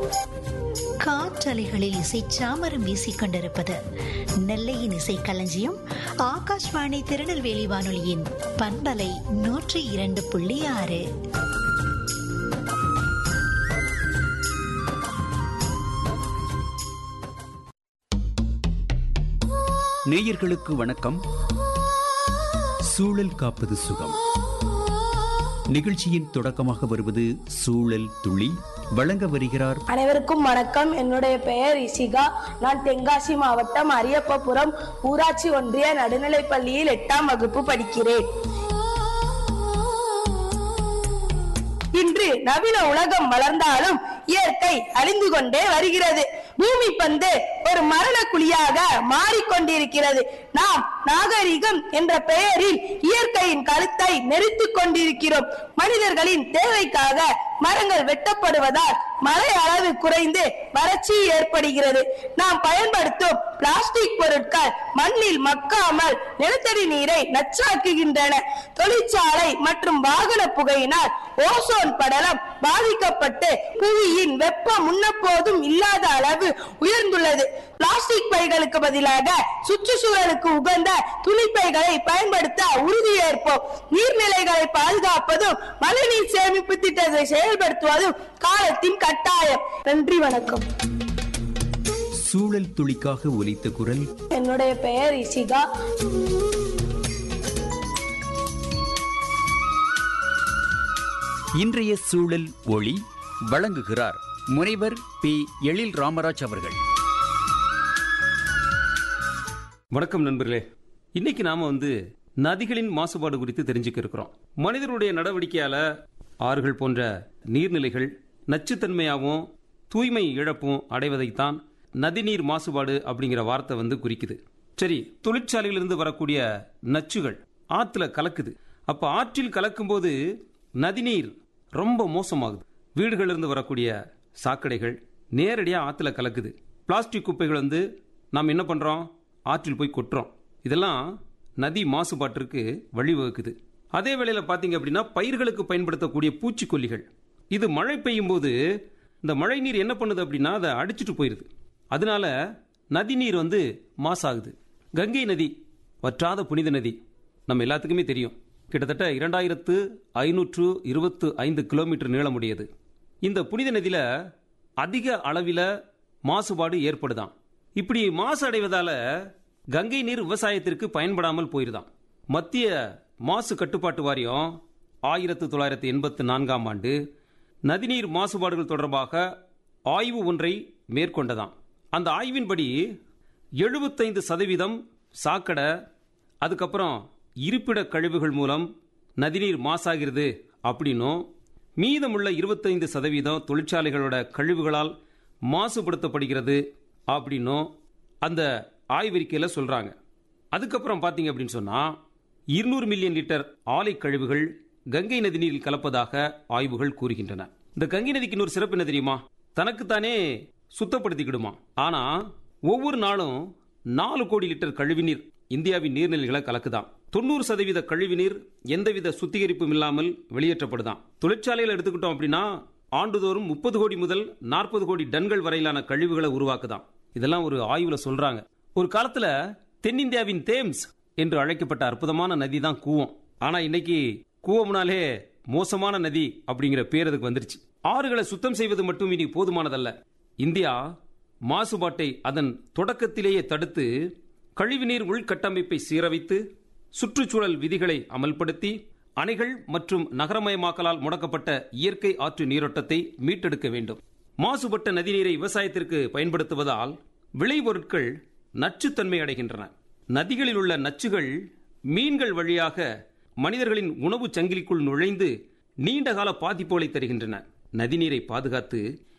காற்றலைகளில் இசை சாமரம் வீசிக் கொண்டிருப்பது நெல்லையின் இசை களஞ்சியம் ஆகாஷ்வாணி திருநெல்வேலி வானொலியின் பண்பலை நூற்றி இரண்டு புள்ளி ஆறு நேயர்களுக்கு வணக்கம் சூழல் காப்பது சுகம் நிகழ்ச்சியின் தொடக்கமாக வருவது சூழல் துளி வழங்க வருகிறார் அனைவருக்கும் வணக்கம் என்னுடைய பெயர் இசிகா நான் தென்காசி மாவட்டம் அரியப்பபுரம் ஊராட்சி ஒன்றிய நடுநிலைப் பள்ளியில் எட்டாம் வகுப்பு படிக்கிறேன் இன்று நவீன உலகம் வளர்ந்தாலும் இயற்கை அழிந்து கொண்டே வருகிறது பூமி பந்து ஒரு மரண குழியாக மாறிக்கொண்டிருக்கிறது நாம் நாகரிகம் என்ற பெயரில் இயற்கையின் கருத்தை நெறித்துக் கொண்டிருக்கிறோம் மனிதர்களின் தேவைக்காக மரங்கள் வெட்டப்படுவதால் மழை அளவு குறைந்து வறட்சி ஏற்படுகிறது நாம் பயன்படுத்தும் பிளாஸ்டிக் பொருட்கள் மண்ணில் மக்காமல் நிலத்தடி நீரை நச்சாக்குகின்றன தொழிற்சாலை மற்றும் வாகன புகையினால் ஓசோன் படலம் பாதிக்கப்பட்டு புவியின் வெப்பம் முன்னப்போதும் இல்லாத அளவு உயர்ந்துள்ளது பிளாஸ்டிக் பைகளுக்கு பதிலாக சுற்றுச்சூழலுக்கு உகந்த துணிப்பைகளை பயன்படுத்த உறுதியேற்போம் நீர்நிலைகளை பாதுகாப்பதும் மழைநீர் சேமிப்பு திட்டத்தை செயல்படுத்துவதும் காலத்தின் கட்டாயம் நன்றி வணக்கம் சூழல் துளிக்காக ஒலித்த குரல் என்னுடைய பெயர் இசிகா இன்றைய சூழல் ஒளி வழங்குகிறார் முனைவர் பி எழில் ராமராஜ் அவர்கள் வணக்கம் நண்பர்களே இன்னைக்கு நாம வந்து நதிகளின் மாசுபாடு குறித்து தெரிஞ்சுக்க இருக்கிறோம் மனிதனுடைய நடவடிக்கையால ஆறுகள் போன்ற நீர்நிலைகள் நச்சுத்தன்மையாகவும் தூய்மை இழப்பும் அடைவதைத்தான் நதிநீர் மாசுபாடு அப்படிங்கிற வார்த்தை வந்து குறிக்குது சரி தொழிற்சாலையிலிருந்து வரக்கூடிய நச்சுகள் ஆத்துல கலக்குது அப்ப ஆற்றில் கலக்கும்போது நதிநீர் ரொம்ப மோசமாகுது வீடுகளிலிருந்து வரக்கூடிய சாக்கடைகள் நேரடியாக ஆற்றுல கலக்குது பிளாஸ்டிக் குப்பைகள் வந்து நாம் என்ன பண்ணுறோம் ஆற்றில் போய் கொட்டுறோம் இதெல்லாம் நதி மாசுபாட்டிற்கு வழிவகுக்குது அதே வேளையில் பார்த்தீங்க அப்படின்னா பயிர்களுக்கு பயன்படுத்தக்கூடிய பூச்சிக்கொல்லிகள் இது மழை பெய்யும் போது இந்த மழை நீர் என்ன பண்ணுது அப்படின்னா அதை அடிச்சிட்டு போயிடுது அதனால நதி நீர் வந்து மாசாகுது கங்கை நதி வற்றாத புனித நதி நம்ம எல்லாத்துக்குமே தெரியும் கிட்டத்தட்ட இரண்டாயிரத்து ஐநூற்று இருபத்து ஐந்து கிலோமீட்டர் நீளமுடையது இந்த புனித நதியில அதிக அளவில் மாசுபாடு ஏற்படுதாம் இப்படி மாசு அடைவதால கங்கை நீர் விவசாயத்திற்கு பயன்படாமல் போயிருதாம் மத்திய மாசு கட்டுப்பாட்டு வாரியம் ஆயிரத்து தொள்ளாயிரத்து எண்பத்து நான்காம் ஆண்டு நதிநீர் மாசுபாடுகள் தொடர்பாக ஆய்வு ஒன்றை மேற்கொண்டதாம் அந்த ஆய்வின்படி எழுபத்தைந்து சதவீதம் சாக்கடை அதுக்கப்புறம் இருப்பிட கழிவுகள் மூலம் நதிநீர் மாசாகிறது அப்படின்னும் மீதமுள்ள இருபத்தைந்து சதவீதம் தொழிற்சாலைகளோட கழிவுகளால் மாசுபடுத்தப்படுகிறது அப்படின்னும் அந்த ஆய்வறிக்கையில் சொல்றாங்க அதுக்கப்புறம் பார்த்தீங்க அப்படின்னு சொன்னா இருநூறு மில்லியன் லிட்டர் ஆலை கழிவுகள் கங்கை நதிநீரில் கலப்பதாக ஆய்வுகள் கூறுகின்றன இந்த கங்கை நதிக்கு இன்னொரு சிறப்பு என்ன தெரியுமா தனக்குத்தானே சுத்தப்படுத்திக்கிடுமா ஆனா ஒவ்வொரு நாளும் நாலு கோடி லிட்டர் கழிவுநீர் இந்தியாவின் நீர்நிலைகளை கலக்குதாம் தொண்ணூறு சதவீத கழிவுநீர் எந்தவித சுத்திகரிப்பும் இல்லாமல் வெளியேற்றப்படுதாம் தொழிற்சாலையில் எடுத்துக்கிட்டோம் அப்படின்னா ஆண்டுதோறும் முப்பது கோடி முதல் நாற்பது கோடி டன்கள் வரையிலான கழிவுகளை உருவாக்குதாம் இதெல்லாம் ஒரு ஆய்வுல சொல்றாங்க ஒரு காலத்துல தென்னிந்தியாவின் தேம்ஸ் என்று அழைக்கப்பட்ட அற்புதமான நதி தான் கூவம் ஆனா இன்னைக்கு கூவம்னாலே மோசமான நதி அப்படிங்கிற பேர் அதுக்கு வந்துருச்சு ஆறுகளை சுத்தம் செய்வது மட்டும் இனி போதுமானதல்ல இந்தியா மாசுபாட்டை அதன் தொடக்கத்திலேயே தடுத்து கழிவுநீர் உள்கட்டமைப்பை சீரமைத்து சுற்றுச்சூழல் விதிகளை அமல்படுத்தி அணைகள் மற்றும் நகரமயமாக்கலால் முடக்கப்பட்ட இயற்கை ஆற்று நீரோட்டத்தை மீட்டெடுக்க வேண்டும் மாசுபட்ட நதிநீரை விவசாயத்திற்கு பயன்படுத்துவதால் விளைபொருட்கள் நச்சுத்தன்மை அடைகின்றன நதிகளில் உள்ள நச்சுகள் மீன்கள் வழியாக மனிதர்களின் உணவு சங்கிலிக்குள் நுழைந்து நீண்டகால பாதிப்புகளை தருகின்றன நதிநீரை பாதுகாத்து